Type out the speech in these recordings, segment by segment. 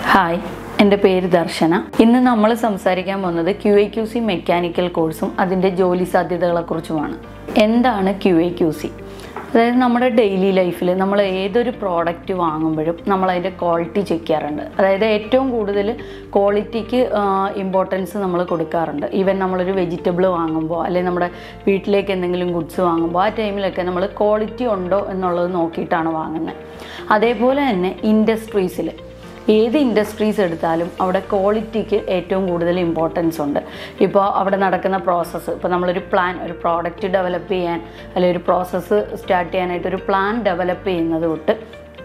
hi എൻ്റെ പേര് ദർശന ഇന്ന് നമ്മൾ സംസാരിക്കാൻ പോകുന്നത് Q A Q C mechanical കോഴ്സും അതിൻ്റെ ജോലി സാധ്യതകളെക്കുറിച്ചുമാണ് എന്താണ് ക്യു എ ക്യു സി അതായത് നമ്മുടെ ഡെയിലി ലൈഫിൽ നമ്മൾ ഏതൊരു പ്രോഡക്റ്റ് വാങ്ങുമ്പോഴും നമ്മൾ അതിൻ്റെ ക്വാളിറ്റി ചെക്ക് ചെയ്യാറുണ്ട് അതായത് ഏറ്റവും കൂടുതൽ ക്വാളിറ്റിക്ക് ഇമ്പോർട്ടൻസ് നമ്മൾ കൊടുക്കാറുണ്ട് ഈവൻ നമ്മളൊരു വെജിറ്റബിൾ വാങ്ങുമ്പോൾ അല്ലെങ്കിൽ നമ്മുടെ വീട്ടിലേക്ക് എന്തെങ്കിലും ഗുഡ്സ് വാങ്ങുമ്പോൾ ആ ടൈമിലൊക്കെ നമ്മൾ ക്വാളിറ്റി ഉണ്ടോ എന്നുള്ളത് നോക്കിയിട്ടാണ് വാങ്ങുന്നത് അതേപോലെ തന്നെ ഇൻഡസ്ട്രീസിൽ ഏത് ഇൻഡസ്ട്രീസ് എടുത്താലും അവിടെ ക്വാളിറ്റിക്ക് ഏറ്റവും കൂടുതൽ ഇമ്പോർട്ടൻസ് ഉണ്ട് ഇപ്പോൾ അവിടെ നടക്കുന്ന പ്രോസസ്സ് ഇപ്പോൾ നമ്മളൊരു പ്ലാൻ ഒരു പ്രോഡക്റ്റ് ഡെവലപ്പ് ചെയ്യാൻ അല്ലെങ്കിൽ ഒരു പ്രോസസ്സ് സ്റ്റാർട്ട് ചെയ്യാനായിട്ട് ഒരു പ്ലാൻ ഡെവലപ്പ് ചെയ്യുന്നത് തൊട്ട്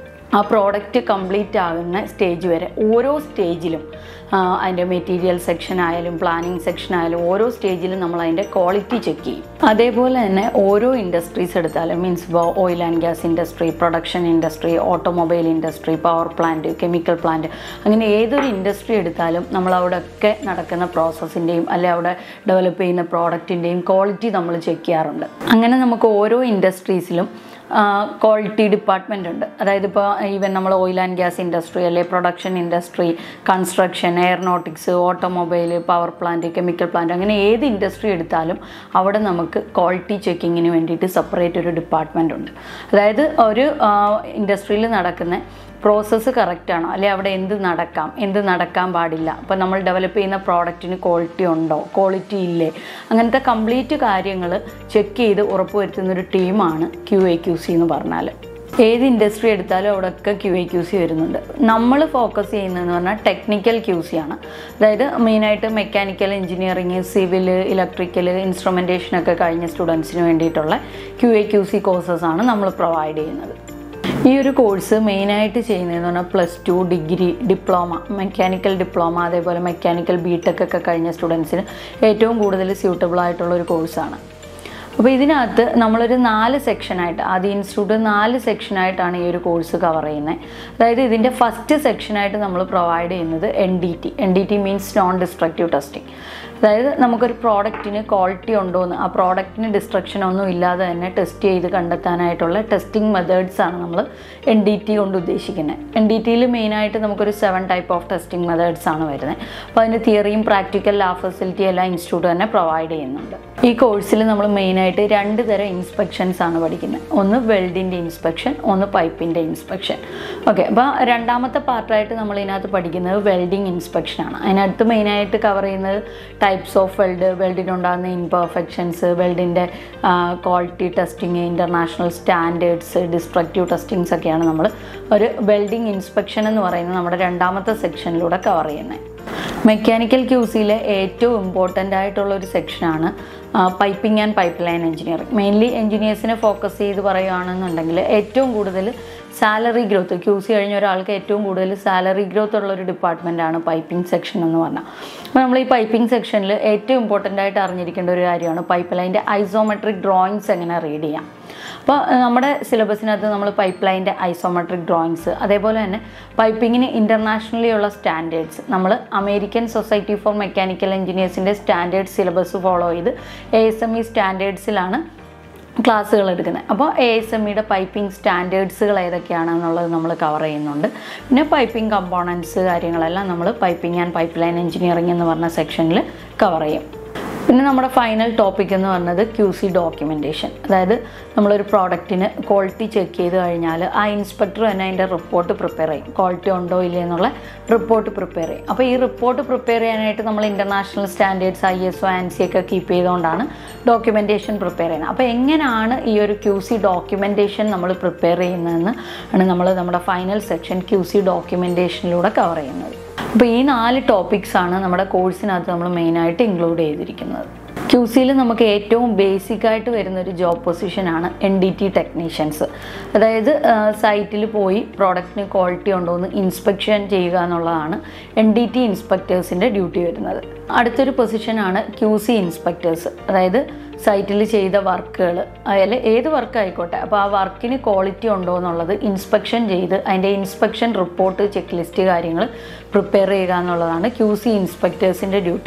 ആ പ്രോഡക്റ്റ് കംപ്ലീറ്റ് ആകുന്ന സ്റ്റേജ് വരെ ഓരോ സ്റ്റേജിലും അതിൻ്റെ മെറ്റീരിയൽ സെക്ഷൻ ആയാലും പ്ലാനിങ് സെക്ഷൻ ആയാലും ഓരോ സ്റ്റേജിലും നമ്മൾ അതിൻ്റെ ക്വാളിറ്റി ചെക്ക് ചെയ്യും അതേപോലെ തന്നെ ഓരോ ഇൻഡസ്ട്രീസ് എടുത്താലും മീൻസ് ഇപ്പോൾ oil and gas industry production industry automobile industry power plant chemical plant അങ്ങനെ ഏതൊരു ഇൻഡസ്ട്രി എടുത്താലും നമ്മൾ അവിടെയൊക്കെ നടക്കുന്ന പ്രോസസ്സിൻ്റെയും അല്ലെ അവിടെ ഡെവലപ്പ് ചെയ്യുന്ന പ്രോഡക്റ്റിൻ്റെയും ക്വാളിറ്റി നമ്മൾ ചെക്ക് ചെയ്യാറുണ്ട് അങ്ങനെ നമുക്ക് ഓരോ ഇൻഡസ്ട്രീസിലും ക്വാളിറ്റി ഡിപ്പാർട്ട്മെൻ്റ് ഉണ്ട് അതായത് ഇപ്പോൾ ഈവൻ നമ്മൾ ഓയിൽ ആൻഡ് ഗ്യാസ് ഇൻഡസ്ട്രി അല്ലെ production industry construction aeronautics automobile power plant chemical plant അങ്ങനെ ഏത് ഇൻഡസ്ട്രി എടുത്താലും അവിടെ നമുക്ക് ക്വാളിറ്റി ചെക്കിങ്ങിന് വേണ്ടിയിട്ട് സെപ്പറേറ്റ് ഒരു ഡിപ്പാർട്ട്മെൻ്റ് ഉണ്ട് അതായത് ഒരു ഇൻഡസ്ട്രിയിൽ നടക്കുന്ന പ്രോസസ്സ് കറക്റ്റാണോ അല്ലെ അവിടെ എന്ത് നടക്കാം എന്ത് നടക്കാൻ പാടില്ല അപ്പോൾ നമ്മൾ ഡെവലപ്പ് ചെയ്യുന്ന പ്രോഡക്റ്റിന് ക്വാളിറ്റി ഉണ്ടോ ക്വാളിറ്റി ഇല്ലേ അങ്ങനത്തെ കംപ്ലീറ്റ് കാര്യങ്ങൾ ചെക്ക് ചെയ്ത് ഉറപ്പുവരുത്തുന്ന ഒരു ടീമാണ് ക്യു എ ക്യു സി എന്ന് പറഞ്ഞാൽ ഏത് ഇൻഡസ്ട്രി എടുത്താലും അവിടെയൊക്കെ ക്യു എ ക്യു സി വരുന്നുണ്ട് നമ്മൾ ഫോക്കസ് ചെയ്യുന്നതെന്ന് പറഞ്ഞാൽ ടെക്നിക്കൽ ക്യു സി ആണ് അതായത് മെയിനായിട്ട് മെക്കാനിക്കൽ എഞ്ചിനീയറിങ് സിവിൽ ഇലക്ട്രിക്കൽ ഇൻസ്ട്രുമെൻറ്റേഷനൊക്കെ കഴിഞ്ഞ സ്റ്റുഡൻസിന് വേണ്ടിയിട്ടുള്ള ക്യു എ ക്യു സി കോഴ്സസാണ് നമ്മൾ പ്രൊവൈഡ് ചെയ്യുന്നത് ഈ ഒരു കോഴ്സ് മെയിനായിട്ട് ചെയ്യുന്നതെന്ന് പറഞ്ഞാൽ plus two degree diploma mechanical diploma അതേപോലെ മെക്കാനിക്കൽ ബി ടെക് ഒക്കെ കഴിഞ്ഞ സ്റ്റുഡൻസിന് ഏറ്റവും കൂടുതൽ സ്യൂട്ടബിൾ ആയിട്ടുള്ള ഒരു കോഴ്സാണ് അപ്പോൾ ഇതിനകത്ത് നമ്മളൊരു നാല് സെക്ഷനായിട്ട് ആദ്യ ഇൻസ്റ്റിറ്റ്യൂട്ട് നാല് സെക്ഷനായിട്ടാണ് ഈ ഒരു കോഴ്സ് കവർ ചെയ്യുന്നത് അതായത് ഇതിൻ്റെ ഫസ്റ്റ് സെക്ഷനായിട്ട് നമ്മൾ പ്രൊവൈഡ് ചെയ്യുന്നത് N D T N D T means non destructive testing അതായത് നമുക്കൊരു പ്രോഡക്റ്റിന് ക്വാളിറ്റി ഉണ്ടോ എന്ന് ആ പ്രോഡക്റ്റിന് ഡിസ്ട്രക്ഷൻ ഒന്നും ഇല്ലാതെ തന്നെ ടെസ്റ്റ് ചെയ്ത് കണ്ടെത്താനായിട്ടുള്ള ടെസ്റ്റിംഗ് മെത്തേഡ്സ് ആണ് നമ്മൾ എൻ ഡി ടി കൊണ്ട് ഉദ്ദേശിക്കുന്നത് എൻ ഡി ടിയിൽ മെയിനായിട്ട് നമുക്കൊരു seven type of testing methods ആണ് വരുന്നത് അപ്പോൾ അതിൻ്റെ തിയറിയും പ്രാക്ടിക്കൽ ലാബ് ഫെസിലിറ്റി എല്ലാം ഇൻസ്റ്റിറ്റ്യൂട്ട് തന്നെ പ്രൊവൈഡ് ചെയ്യുന്നുണ്ട് ഈ കോഴ്സിൽ നമ്മൾ മെയിനായിട്ട് രണ്ട് തരം ഇൻസ്പെക്ഷൻസ് ആണ് പഠിക്കുന്നത് ഒന്ന് വെൽഡിൻ്റെ ഇൻസ്പെക്ഷൻ ഒന്ന് പൈപ്പിൻ്റെ ഇൻസ്പെക്ഷൻ ഓക്കെ അപ്പോൾ രണ്ടാമത്തെ പാർട്ടായിട്ട് നമ്മൾ ഇതിനകത്ത് പഠിക്കുന്നത് വെൽഡിങ് ഇൻസ്പെക്ഷൻ ആണ് അതിനകത്ത് മെയിനായിട്ട് കവർ ചെയ്യുന്നത് ടൈപ്സ് ഓഫ് വെൽഡ് വെൽഡിനുണ്ടാകുന്ന ഇൻപെർഫെക്ഷൻസ് വെൽഡിൻ്റെ quality testing international standards destructive testings ഒക്കെയാണ് നമ്മൾ ഒരു വെൽഡിങ് ഇൻസ്പെക്ഷൻ എന്ന് പറയുന്നത് നമ്മുടെ രണ്ടാമത്തെ സെക്ഷനിലൂടെ കവർ ചെയ്യുന്നത് മെക്കാനിക്കൽ ക്യൂസിയിലെ ഏറ്റവും ഇമ്പോർട്ടൻ്റ് ആയിട്ടുള്ള ഒരു സെക്ഷനാണ് piping and pipe line engineering mainly എഞ്ചിനീയേഴ്സിനെ ഫോക്കസ് ചെയ്ത് പറയുകയാണെന്നുണ്ടെങ്കിൽ ഏറ്റവും കൂടുതൽ സാലറി ഗ്രോത്ത് ക്യൂ സി കഴിഞ്ഞ ഒരാൾക്ക് ഏറ്റവും കൂടുതൽ സാലറി ഗ്രോത്ത് ഉള്ള ഒരു ഡിപ്പാർട്ട്മെൻറ്റാണ് പൈപ്പിംഗ് സെക്ഷൻ എന്ന് പറഞ്ഞാൽ അപ്പോൾ നമ്മൾ ഈ പൈപ്പിംഗ് സെക്ഷനിൽ ഏറ്റവും ഇമ്പോർട്ടൻ്റ് ആയിട്ട് അറിഞ്ഞിരിക്കേണ്ട ഒരു കാര്യമാണ് പൈപ്പ് ലൈൻ്റെ ഐസോമെട്രിക് ഡ്രോയിങ്സ് എങ്ങനെ റീഡ് ചെയ്യാം അപ്പോൾ നമ്മുടെ സിലബസിനകത്ത് നമ്മൾ പൈപ്പ് ലൈൻ്റെ ഐസോമെട്രിക് ഡ്രോയിങ്സ് അതേപോലെ തന്നെ പൈപ്പിങ്ങിന് ഇൻ്റർനാഷണലി ഉള്ള സ്റ്റാൻഡേർഡ്സ് നമ്മൾ അമേരിക്കൻ സൊസൈറ്റി ഫോർ മെക്കാനിക്കൽ എഞ്ചിനീയേഴ്സിൻ്റെ സ്റ്റാൻഡേർഡ് സിലബസ് ഫോളോ ചെയ്ത് എ എസ് എം ഇ സ്റ്റാൻഡേർഡ്സിലാണ് ക്ലാസ്സുകൾ എടുക്കുന്നത് അപ്പോൾ എ എസ് എം ഇയുടെ പൈപ്പിംഗ് സ്റ്റാൻഡേർഡ്സുകൾ ഏതൊക്കെയാണെന്നുള്ളത് നമ്മൾ കവർ ചെയ്യുന്നുണ്ട് പിന്നെ പൈപ്പിംഗ് കമ്പോണൻസ് കാര്യങ്ങളെല്ലാം നമ്മൾ piping and pipe line engineering എന്ന് പറഞ്ഞ സെക്ഷനിൽ കവർ ചെയ്യും പിന്നെ നമ്മുടെ ഫൈനൽ ടോപ്പിക് എന്ന് പറയുന്നത് ക്യൂ സി ഡോക്യുമെൻറ്റേഷൻ അതായത് നമ്മളൊരു പ്രോഡക്റ്റിന് ക്വാളിറ്റി ചെക്ക് ചെയ്ത് കഴിഞ്ഞാൽ ആ ഇൻസ്പെക്ടർ തന്നെ അതിൻ്റെ റിപ്പോർട്ട് പ്രിപ്പയർ ചെയ്യും ക്വാളിറ്റി ഉണ്ടോ ഇല്ലേ എന്നുള്ള റിപ്പോർട്ട് പ്രിപ്പയർ ചെയ്യും അപ്പോൾ ഈ റിപ്പോർട്ട് പ്രിപ്പയർ ചെയ്യാനായിട്ട് നമ്മൾ international standards I S O ANSI ഒക്കെ കീപ്പ് ചെയ്തുകൊണ്ടാണ് ഡോക്യുമെൻറ്റേഷൻ പ്രിപ്പയർ ചെയ്യുന്നത് അപ്പോൾ എങ്ങനെയാണ് ഈ ഒരു ക്യൂ സി ഡോക്യുമെൻറ്റേഷൻ നമ്മൾ പ്രിപ്പയർ ചെയ്യുന്നതെന്ന് ആണ് നമ്മൾ നമ്മുടെ ഫൈനൽ സെക്ഷൻ ക്യൂ സി ഡോക്യുമെൻറ്റേഷനിലൂടെ കവർ ചെയ്യുന്നത് അപ്പോൾ ഈ നാല് ടോപ്പിക്സ് ആണ് നമ്മുടെ കോഴ്സിനകത്ത് നമ്മൾ മെയിനായിട്ട് ഇൻക്ലൂഡ് ചെയ്തിരിക്കുന്നത് ക്യു സിയിൽ നമുക്ക് ഏറ്റവും ബേസിക് ആയിട്ട് വരുന്ന ഒരു ജോബ് പൊസിഷനാണ് എൻ ഡി ടി ടെക്നീഷ്യൻസ് അതായത് സൈറ്റിൽ പോയി പ്രോഡക്റ്റിന് ക്വാളിറ്റി ഉണ്ടോ എന്ന് ഇൻസ്പെക്ഷൻ ചെയ്യുക എന്നുള്ളതാണ് എൻ ഡി ടി ഇൻസ്പെക്ടേഴ്സിൻ്റെ ഡ്യൂട്ടി വരുന്നത് അടുത്തൊരു പൊസിഷനാണ് ക്യു സി ഇൻസ്പെക്ടേഴ്സ് അതായത് സൈറ്റിൽ ചെയ്ത വർക്കുകൾ അതിൽ ഏത് വർക്ക് ആയിക്കോട്ടെ അപ്പോൾ ആ വർക്കിന് ക്വാളിറ്റി ഉണ്ടോ എന്നുള്ളത് ഇൻസ്പെക്ഷൻ ചെയ്ത് അതിൻ്റെ ഇൻസ്പെക്ഷൻ റിപ്പോർട്ട് ചെക്ക് ലിസ്റ്റ് കാര്യങ്ങൾ പ്രിപ്പയർ ചെയ്യുക എന്നുള്ളതാണ് ക്യു സി ഇൻസ്പെക്ടേഴ്സിൻ്റെ ഡ്യൂട്ടീസ്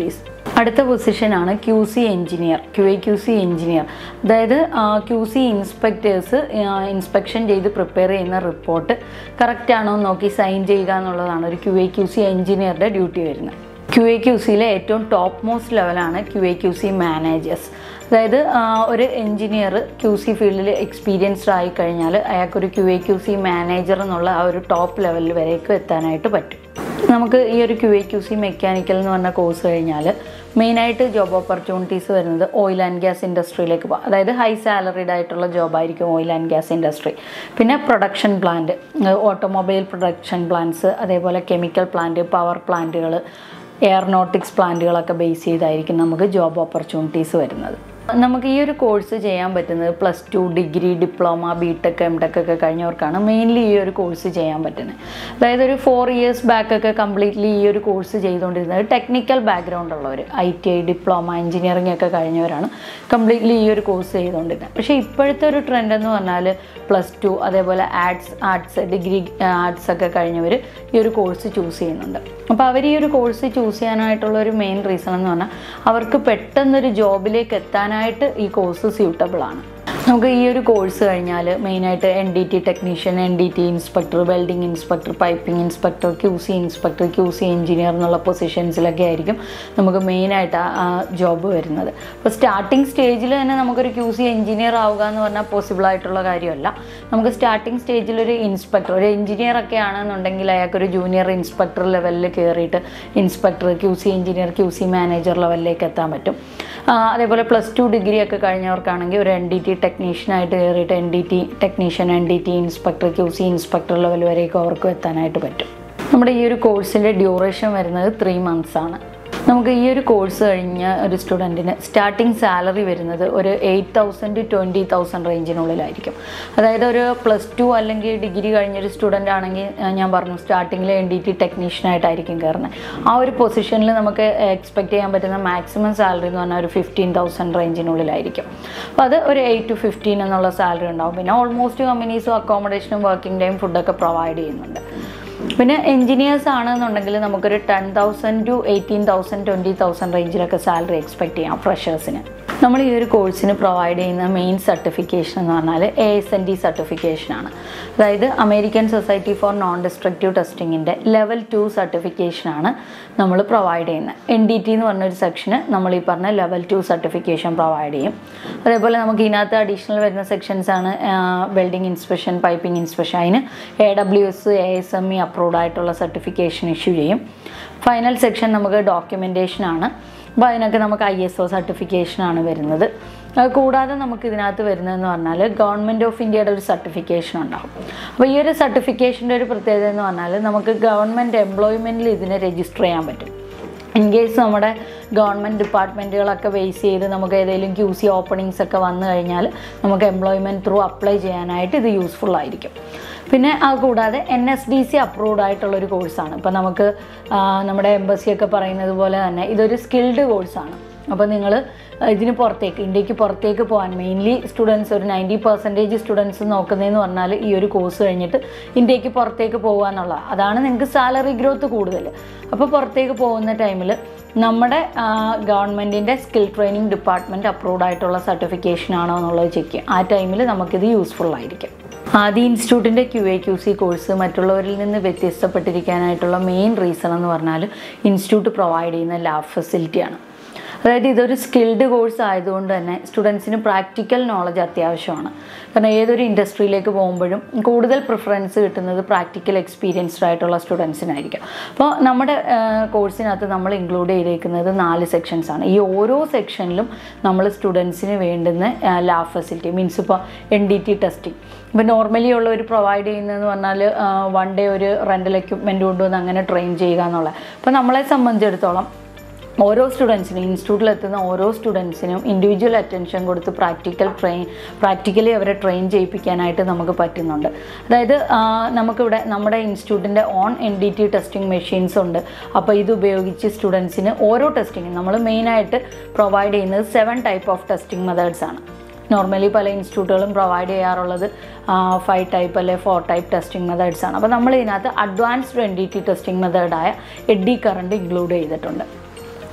അടുത്ത പൊസിഷനാണ് Q C engineer Q A Q C engineer അതായത് ക്യു സി ഇൻസ്പെക്ടേഴ്സ് ഇൻസ്പെക്ഷൻ ചെയ്ത് പ്രിപ്പയർ ചെയ്യുന്ന റിപ്പോർട്ട് കറക്റ്റ് ആണോ എന്ന് നോക്കി സൈൻ ചെയ്യുക എന്നുള്ളതാണ് ഒരു ക്യു എ ക്യു സി എഞ്ചിനീയറുടെ ഡ്യൂട്ടി വരുന്നത് ക്യു എ ക്യു സിയിലെ ഏറ്റവും ടോപ്പ് മോസ്റ്റ് ലെവലാണ് Q A Q C managers അതായത് ആ, ഒരു എഞ്ചിനീയർ ക്യു സി ഫീൽഡിൽ എക്സ്പീരിയൻസ്ഡ് ആയി കഴിഞ്ഞാൽ അയാൾക്കൊരു Q A Q C manager എന്നുള്ള ആ ഒരു ടോപ്പ് ലെവലിൽ വരേക്ക് എത്താനായിട്ട് പറ്റും നമുക്ക് ഈ ഒരു Q A Q C mechanical എന്ന് പറഞ്ഞ കോഴ്സ് കഴിഞ്ഞാൽ മെയിനായിട്ട് ജോബ് ഓപ്പർച്യൂണിറ്റീസ് വരുന്നത് ഓയിൽ ആൻഡ് ഗ്യാസ് ഇൻഡസ്ട്രിയിലേക്ക് പോകാം അതായത് ഹൈ സാലറിഡ് ആയിട്ടുള്ള ജോബായിരിക്കും ഓയിൽ ആൻഡ് ഗ്യാസ് ഇൻഡസ്ട്രി പിന്നെ production plant automobile production plants അതേപോലെ കെമിക്കൽ പ്ലാന്റ് പവർ പ്ലാന്റുകൾ എയർനോട്ടിക്സ് പ്ലാന്റുകളൊക്കെ ബേസ് ചെയ്തായിരിക്കും നമുക്ക് ജോബ് ഓപ്പർച്യൂണിറ്റീസ് വരുന്നത് നമുക്ക് ഈ ഒരു കോഴ്സ് ചെയ്യാൻ പറ്റുന്നത് plus two degree diploma B tech M tech ഒക്കെ കഴിഞ്ഞവർക്കാണ് മെയിൻലി ഈ ഒരു കോഴ്സ് ചെയ്യാൻ പറ്റുന്നത് അതായത് ഒരു ഫോർ ഇയേഴ്സ് ബാക്ക് ഒക്കെ കംപ്ലീറ്റ്ലി ഈ ഒരു കോഴ്സ് ചെയ്തുകൊണ്ടിരുന്നത് ടെക്നിക്കൽ ബാക്ക്ഗ്രൗണ്ട് ഉള്ളവർ I T I diploma engineering ഒക്കെ കഴിഞ്ഞവരാണ് കംപ്ലീറ്റ്ലി ഈ ഒരു കോഴ്സ് ചെയ്തുകൊണ്ടിരുന്നത് പക്ഷേ ഇപ്പോഴത്തെ ഒരു ട്രെൻഡ് എന്ന് പറഞ്ഞാൽ പ്ലസ് ടു അതേപോലെ ആർട്സ് ആർട്സ് ഡിഗ്രി ആർട്സ് ഒക്കെ കഴിഞ്ഞവർ ഈ ഒരു കോഴ്സ് ചൂസ് ചെയ്യുന്നുണ്ട് അപ്പോൾ അവർ ഈ ഒരു കോഴ്സ് ചൂസ് ചെയ്യാനായിട്ടുള്ള ഒരു മെയിൻ റീസൺ എന്ന് പറഞ്ഞാൽ അവർക്ക് പെട്ടെന്നൊരു ജോബിലേക്ക് എത്താനായിട്ട് ഈ കോഴ്സ് സ്യൂട്ടബിൾ ആണ് നമുക്ക് ഈ ഒരു കോഴ്സ് കഴിഞ്ഞാൽ മെയിനായിട്ട് N D T technician N D T inspector welding inspector piping inspector Q C inspector Q C engineer എന്നുള്ള പൊസിഷൻസിലൊക്കെ ആയിരിക്കും നമുക്ക് മെയിനായിട്ട് ആ ജോബ് വരുന്നത് അപ്പോൾ സ്റ്റാർട്ടിങ് സ്റ്റേജിൽ തന്നെ നമുക്കൊരു ക്യു സി എഞ്ചിനീയർ ആവുക എന്ന് പറഞ്ഞാൽ പോസിബിൾ ആയിട്ടുള്ള കാര്യമല്ല നമുക്ക് സ്റ്റാർട്ടിങ് സ്റ്റേജിൽ ഒരു ഇൻസ്പെക്ടർ ഒരു എഞ്ചിനീയർ ഒക്കെ ആണെന്നുണ്ടെങ്കിൽ അയാൾക്കൊരു ജൂനിയർ ഇൻസ്പെക്ടർ ലെവലിൽ കയറിയിട്ട് inspector Q C engineer Q C manager ലെവലിലേക്ക് എത്താൻ പറ്റും ആ, അതേപോലെ പ്ലസ് ടു ഡിഗ്രി ഒക്കെ കഴിഞ്ഞവർക്കാണെങ്കിൽ ഒരു എൻ ഡി ടി ടെക്നീഷ്യനായിട്ട് കയറിയിട്ട് N D T technician N D T inspector Q C inspector level വരെയൊക്കെ അവർക്ക് എത്താനായിട്ട് പറ്റും നമ്മുടെ ഈ ഒരു കോഴ്സിൻ്റെ ഡ്യൂറേഷൻ വരുന്നത് ത്രീ മന്ത്സ് ആണ് നമുക്ക് ഈ ഒരു കോഴ്സ് കഴിഞ്ഞ ഒരു സ്റ്റുഡൻറ്റിന് സ്റ്റാർട്ടിങ് സാലറി വരുന്നത് ഒരു എയ്റ്റ് തൗസൻഡ് ട്വൻറ്റി തൗസൻഡ് റേഞ്ചിനുള്ളിലായിരിക്കും അതായത് ഒരു പ്ലസ് ടു അല്ലെങ്കിൽ ഡിഗ്രി കഴിഞ്ഞൊരു സ്റ്റുഡൻ്റ് ആണെങ്കിൽ ആ, ഞാൻ പറഞ്ഞു സ്റ്റാർട്ടിങ്ങിൽ എൻ ഡി ടി ടെക്നീഷ്യനായിട്ടായിരിക്കും കയറുന്നത് ആ ഒരു പൊസിഷനിൽ നമുക്ക് എക്സ്പെക്ട് ചെയ്യാൻ പറ്റുന്ന മാക്സിമം സാലറി എന്ന് പറഞ്ഞാൽ ഒരു ഫിഫ്റ്റീൻ തൗസൻഡ് റേഞ്ചിനുള്ളിലായിരിക്കും അപ്പോൾ അത് ഒരു എയ്റ്റ് ടു ഫിഫ്റ്റീൻ എന്നുള്ള സാലറി ഉണ്ടാവും പിന്നെ ഓൾമോസ്റ്റ് കമ്പനീസും അക്കോമഡേഷനും വർക്കിംഗ് ടൈം ഫുഡൊക്കെ പ്രൊവൈഡ് ചെയ്യുന്നുണ്ട് പിന്നെ എഞ്ചിനീയേഴ്സ് ആണെന്നുണ്ടെങ്കിൽ നമുക്കൊരു ten thousand to eighteen thousand twenty thousand റേഞ്ചിലൊക്കെ സാലറി എക്സ്പെക്ട് ചെയ്യാം ഫ്രഷേഴ്സിന് നമ്മൾ ഈ ഒരു കോഴ്സിന് പ്രൊവൈഡ് ചെയ്യുന്ന മെയിൻ സർട്ടിഫിക്കേഷൻ എന്ന് പറഞ്ഞാൽ എ എസ് എൻ ഡി സർട്ടിഫിക്കേഷനാണ് അതായത് American society for non destructive ടെസ്റ്റിങ്ങിൻ്റെ ലെവൽ ടു സർട്ടിഫിക്കേഷനാണ് നമ്മൾ പ്രൊവൈഡ് ചെയ്യുന്നത് എൻ ഡി ടി എന്ന് പറഞ്ഞൊരു സെക്ഷന് നമ്മൾ ഈ പറഞ്ഞ ലെവൽ ടു സർട്ടിഫിക്കേഷൻ പ്രൊവൈഡ് ചെയ്യും അതേപോലെ നമുക്ക് ഇതിനകത്ത് അഡീഷണൽ വരുന്ന സെക്ഷൻസ് ആണ് വെൽഡിംഗ് ഇൻസ്പെക്ഷൻ പൈപ്പിംഗ് ഇൻസ്പെക്ഷൻ അതിന് A W S A S M E approved ആയിട്ടുള്ള സർട്ടിഫിക്കേഷൻ ഇഷ്യൂ ചെയ്യും ഫൈനൽ സെക്ഷൻ നമുക്ക് ഡോക്യുമെൻറ്റേഷൻ ആണ് അപ്പോൾ അതിനൊക്കെ നമുക്ക് ഐ എസ് ഒ സർട്ടിഫിക്കേഷനാണ് വരുന്നത് അത് കൂടാതെ നമുക്ക് ഇതിനകത്ത് വരുന്നതെന്ന് പറഞ്ഞാൽ ഗവൺമെൻറ് ഓഫ് ഇന്ത്യയുടെ ഒരു സർട്ടിഫിക്കേഷൻ ഉണ്ടാകും അപ്പോൾ ഈ ഒരു സർട്ടിഫിക്കേഷൻ്റെ ഒരു പ്രത്യേകത എന്ന് പറഞ്ഞാൽ നമുക്ക് ഗവൺമെൻറ് എംപ്ലോയ്മെൻറ്റിൽ ഇതിനെ രജിസ്റ്റർ ചെയ്യാൻ പറ്റും ഇൻ കേസ് നമ്മുടെ ഗവൺമെൻറ് ഡിപ്പാർട്ട്മെൻറ്റുകളൊക്കെ ബേസ് ചെയ്ത് നമുക്ക് ഏതെങ്കിലും ക്യു സി ഓപ്പണിങ്സ് ഒക്കെ വന്നു കഴിഞ്ഞാൽ നമുക്ക് എംപ്ലോയ്മെൻറ്റ് ത്രൂ അപ്ലൈ ചെയ്യാനായിട്ട് ഇത് യൂസ്ഫുൾ ആയിരിക്കും പിന്നെ അത് കൂടാതെ N S D C approved ആയിട്ടുള്ളൊരു കോഴ്സാണ് ഇപ്പോൾ നമുക്ക് ആ, നമ്മുടെ എംബസി ഒക്കെ പറയുന്നത് പോലെ തന്നെ ഇതൊരു സ്കിൽഡ് കോഴ്സാണ് അപ്പോൾ നിങ്ങൾ ഇതിന് പുറത്തേക്ക് ഇന്ത്യക്ക് പുറത്തേക്ക് പോകാൻ മെയിൻലി സ്റ്റുഡൻസ് ഒരു നയൻറ്റി പെർസെൻറ്റേജ് സ്റ്റുഡൻസ് നോക്കുന്നതെന്ന് പറഞ്ഞാൽ ഈ ഒരു കോഴ്സ് കഴിഞ്ഞിട്ട് ഇന്ത്യക്ക് പുറത്തേക്ക് പോകുക എന്നുള്ളത് അതാണ് നിങ്ങൾക്ക് സാലറി ഗ്രോത്ത് കൂടുതൽ അപ്പോൾ പുറത്തേക്ക് പോകുന്ന ടൈമിൽ നമ്മുടെ ഗവൺമെൻറ്റിൻ്റെ സ്കിൽ ട്രെയിനിങ് ഡിപ്പാർട്ട്മെൻറ്റ് അപ്രൂവ്ഡ് ആയിട്ടുള്ള സർട്ടിഫിക്കേഷൻ ആണോ എന്നുള്ളത് ചെക്ക് ചെയ്യും ആ ടൈമിൽ നമുക്കിത് യൂസ്ഫുൾ ആയിരിക്കും ആദ്യ ഇൻസ്റ്റിറ്റ്യൂട്ടിൻ്റെ Q A Q C course മറ്റുള്ളവരിൽ നിന്ന് വ്യത്യസ്തപ്പെട്ടിരിക്കാനായിട്ടുള്ള മെയിൻ റീസൺ എന്ന് പറഞ്ഞാൽ ഇൻസ്റ്റിറ്റ്യൂട്ട് പ്രൊവൈഡ് ചെയ്യുന്ന ലാബ് ഫെസിലിറ്റിയാണ് അതായത് ഇതൊരു സ്കിൽഡ് കോഴ്സ് ആയതുകൊണ്ട് തന്നെ സ്റ്റുഡൻസിന് പ്രാക്ടിക്കൽ നോളജ് അത്യാവശ്യമാണ് കാരണം ഏതൊരു ഇൻഡസ്ട്രിയിലേക്ക് പോകുമ്പോഴും കൂടുതൽ പ്രിഫറൻസ് കിട്ടുന്നത് പ്രാക്ടിക്കൽ എക്സ്പീരിയൻസ്ഡ് ആയിട്ടുള്ള സ്റ്റുഡൻസിനായിരിക്കും അപ്പോൾ നമ്മുടെ കോഴ്സിനകത്ത് നമ്മൾ ഇൻക്ലൂഡ് ചെയ്തേക്കുന്നത് നാല് സെക്ഷൻസ് ആണ് ഈ ഓരോ സെക്ഷനിലും നമ്മൾ സ്റ്റുഡൻസിന് വേണ്ടുന്ന ലാബ് ഫെസിലിറ്റി മീൻസ് ഇപ്പോൾ എൻ ഡി ടി ടെസ്റ്റിംഗ് ഇപ്പോൾ നോർമലി ഉള്ളവർ പ്രൊവൈഡ് ചെയ്യുന്നതെന്ന് പറഞ്ഞാൽ വൺ ഡേ ഒരു റെൻ്റൽ എക്യുപ്മെൻറ്റ് കൊണ്ടുവന്ന് അങ്ങനെ ട്രെയിൻ ചെയ്യുക എന്നുള്ളത് അപ്പോൾ നമ്മളെ സംബന്ധിച്ചിടത്തോളം ഓരോ സ്റ്റുഡൻസിനും ഇൻസ്റ്റിറ്റ്യൂട്ടിലെത്തുന്ന ഓരോ സ്റ്റുഡൻസിനും ഇൻഡിവിജ്വൽ അറ്റൻഷൻ കൊടുത്ത് പ്രാക്ടിക്കൽ ട്രെയിൻ പ്രാക്ടിക്കലി അവരെ ട്രെയിൻ ചെയ്യിപ്പിക്കാനായിട്ട് നമുക്ക് പറ്റുന്നുണ്ട് അതായത് ആ, നമുക്കിവിടെ നമ്മുടെ ഇൻസ്റ്റിറ്റ്യൂട്ടിൻ്റെ own N D T testing machines ഉണ്ട് അപ്പോൾ ഇത് ഉപയോഗിച്ച് സ്റ്റുഡൻസിന് ഓരോ ടെസ്റ്റിങ്ങും നമ്മൾ മെയിനായിട്ട് പ്രൊവൈഡ് ചെയ്യുന്നത് seven type of testing methods ആണ് നോർമലി പല ഇൻസ്റ്റിറ്റ്യൂട്ടുകളും പ്രൊവൈഡ് ചെയ്യാറുള്ളത് ഫൈവ് ടൈപ്പ് അല്ലെ ഫോർ ടൈപ്പ് ടെസ്റ്റിംഗ് മെത്തേഡ്സ് ആണ് അപ്പോൾ നമ്മൾ ഇതിനകത്ത് advanced N D T testing മെത്തേഡായ എഡ്ഡി കറണ്ട് ഇൻക്ലൂഡ് ചെയ്തിട്ടുണ്ട്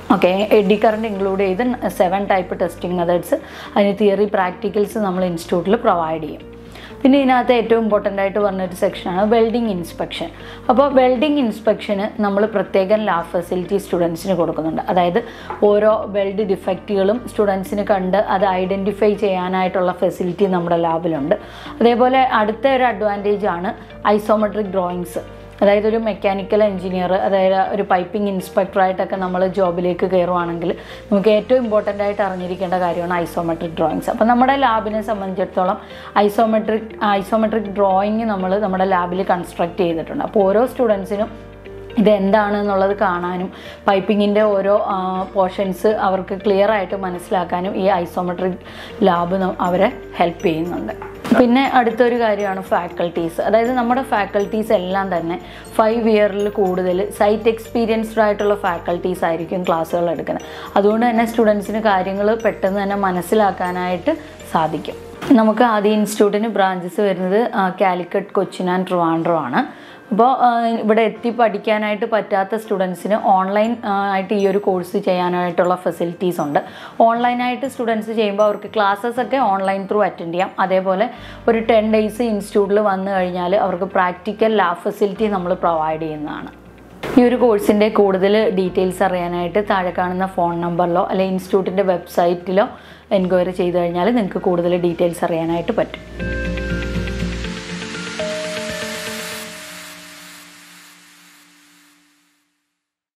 ഓക്കെ എഡി കറണ്ട് ഇൻക്ലൂഡ് ചെയ്ത് സെവൻ ടൈപ്പ് ടെസ്റ്റിംഗ് മെത്തേഡ്സ് അതിന് തിയറി പ്രാക്ടിക്കൽസ് നമ്മൾ ഇൻസ്റ്റിറ്റ്യൂട്ടിൽ പ്രൊവൈഡ് ചെയ്യും പിന്നെ ഇതിനകത്ത് ഏറ്റവും ഇമ്പോർട്ടൻ്റ് ആയിട്ട് പറഞ്ഞൊരു സെക്ഷനാണ് വെൽഡിംഗ് ഇൻസ്പെക്ഷൻ അപ്പോൾ വെൽഡിംഗ് ഇൻസ്പെക്ഷന് നമ്മൾ പ്രത്യേകം ലാബ് ഫെസിലിറ്റി സ്റ്റുഡൻസിന് കൊടുക്കുന്നുണ്ട് അതായത് ഓരോ വെൽഡ് ഡിഫക്റ്റുകളും സ്റ്റുഡൻസിന് കണ്ട് അത് ഐഡൻറ്റിഫൈ ചെയ്യാനായിട്ടുള്ള ഫെസിലിറ്റി നമ്മുടെ ലാബിലുണ്ട് അതേപോലെ അടുത്ത ഒരു അഡ്വാൻറ്റേജ് ആണ് ഐസോമെട്രിക് ഡ്രോയിങ്സ് അതായത് ഒരു മെക്കാനിക്കൽ എഞ്ചിനീയർ അതായത് ഒരു പൈപ്പിംഗ് ഇൻസ്പെക്ടറായിട്ടൊക്കെ നമ്മൾ ജോബിലേക്ക് കയറുവാണെങ്കിൽ നമുക്ക് ഏറ്റവും ഇമ്പോർട്ടൻ്റ് ആയിട്ട് അറിഞ്ഞിരിക്കേണ്ട കാര്യമാണ് ഐസോമെട്രിക് ഡ്രോയിങ്സ് അപ്പോൾ നമ്മുടെ ലാബിനെ സംബന്ധിച്ചിടത്തോളം ഐസോമെട്രിക് ഐസോമെട്രിക് ഡ്രോയിങ് നമ്മൾ നമ്മുടെ ലാബിൽ കൺസ്ട്രക്ട് ചെയ്തിട്ടുണ്ട് അപ്പോൾ ഓരോ സ്റ്റുഡൻസിനും ഇത് എന്താണെന്നുള്ളത് കാണാനും പൈപ്പിങ്ങിൻ്റെ ഓരോ പോർഷൻസ് അവർക്ക് ക്ലിയർ ആയിട്ട് മനസ്സിലാക്കാനും ഈ ഐസോമെട്രിക് ലാബ് അവരെ ഹെൽപ്പ് ചെയ്യുന്നുണ്ട് പിന്നെ അടുത്തൊരു കാര്യമാണ് ഫാക്കൽറ്റീസ് അതായത് നമ്മുടെ ഫാക്കൽറ്റീസ് എല്ലാം തന്നെ ഫൈവ് ഇയറിൽ കൂടുതൽ സൈറ്റ് എക്സ്പീരിയൻസ്ഡ് ആയിട്ടുള്ള ഫാക്കൽറ്റീസ് ആയിരിക്കും ക്ലാസ്സുകൾ എടുക്കുന്നത് അതുകൊണ്ട് തന്നെ സ്റ്റുഡൻസിന് കാര്യങ്ങൾ പെട്ടെന്ന് തന്നെ മനസ്സിലാക്കാനായിട്ട് സാധിക്കും നമുക്ക് ആദ്യ ഇൻസ്റ്റിറ്റ്യൂട്ടിന് ബ്രാഞ്ചസ് വരുന്നത് ആ, കാലിക്കറ്റ് കൊച്ചിൻ ആൻഡ് ട്രിവാൻഡ്രം ആണ് അപ്പോൾ ഇവിടെ എത്തി പഠിക്കാനായിട്ട് പറ്റാത്ത സ്റ്റുഡൻസിന് ഓൺലൈൻ ആയിട്ട് ഈ ഒരു കോഴ്സ് ചെയ്യാനായിട്ടുള്ള ഫെസിലിറ്റീസ് ഉണ്ട് ഓൺലൈനായിട്ട് സ്റ്റുഡൻസ് ചെയ്യുമ്പോൾ അവർക്ക് ക്ലാസ്സസ് ഒക്കെ ഓൺലൈൻ ത്രൂ അറ്റൻഡ് ചെയ്യാം അതേപോലെ ഒരു ടെൻ ഡേയ്സ് ഇൻസ്റ്റിറ്റ്യൂട്ടിൽ വന്നു കഴിഞ്ഞാൽ അവർക്ക് പ്രാക്ടിക്കൽ ലാബ് ഫെസിലിറ്റി നമ്മൾ പ്രൊവൈഡ് ചെയ്യുന്നതാണ് ഈ ഒരു കോഴ്സിൻ്റെ കൂടുതൽ ഡീറ്റെയിൽസ് അറിയാനായിട്ട് താഴെ കാണുന്ന ഫോൺ നമ്പറിലോ അല്ലെങ്കിൽ ഇൻസ്റ്റിറ്റ്യൂട്ടിൻ്റെ വെബ്സൈറ്റിലോ എൻക്വയറി ചെയ്ത് കഴിഞ്ഞാൽ നിങ്ങൾക്ക് കൂടുതൽ ഡീറ്റെയിൽസ് അറിയാനായിട്ട് പറ്റും